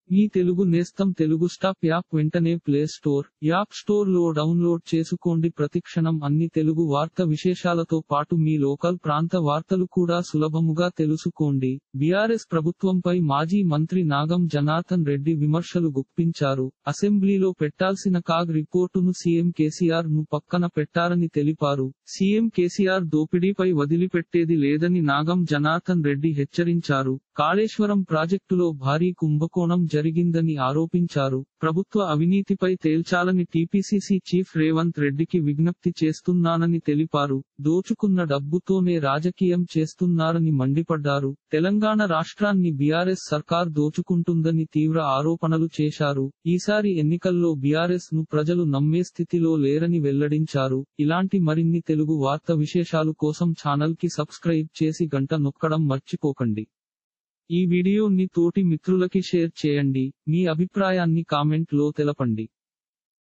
మీ తెలుగు నేస్తం Telugu stop app వెంటనే play store app store లో డౌన్లోడ్ చేసుకోండి ప్రతిక్షణం అన్ని తెలుగు వార్త విశేషాలతో పాటు మీ లోకల్ ప్రాంత వార్తలు కూడా సులభముగా తెలుసుకోండి బీఆర్ఎస్ ప్రభుత్వంపై మాజీ మంత్రి నాగం జనార్దన్ రెడ్డి విమర్శలు గుప్పించారు అసెంబ్లీలో పెట్టాల్సిన కాగ్ రిపోర్టును సీఎం కేసీఆర్ ను పక్కన పెట్టారని తెలిపారు సీఎం కేసీఆర్ దోపిడీపై వదిలిపెట్టేది లేదని నాగం జనార్దన్ రెడ్డి హెచ్చరించారు కాళేశ్వరం ప్రాజెక్టులో భారీ కుంభకోణం జరిగిందని ఆరోపించారు ప్రభుత్వ అవినీతిపై తేల్చాలని టీపీసీసీ చీఫ్ రేవంత్ రెడ్డికి విజ్ఞప్తి చేస్తున్నానని తెలిపారు దోచుకున్న డబ్బుతోనే రాజకీయం చేస్తున్నారని మండిపడ్డారు తెలంగాణ రాష్ట్రాన్ని బీఆర్ఎస్ సర్కార్ దోచుకుంటుందని తీవ్ర ఆరోపణలు చేశారు ఈసారి ఎన్నికల్లో బీఆర్ఎస్ ను ప్రజలు నమ్మే స్థితిలో లేరని వెల్లడించారు ఇలాంటి మరిన్ని తెలుగు వార్త విశేషాలు కోసం ఛానల్ కి సబ్స్క్రైబ్ చేసి గంట నొక్కడం మర్చిపోకండి ఈ వీడియోని తోటి మిత్రులకి షేర్ చేయండి మీ అభిప్రాయాన్ని కామెంట్ లో తెలపండి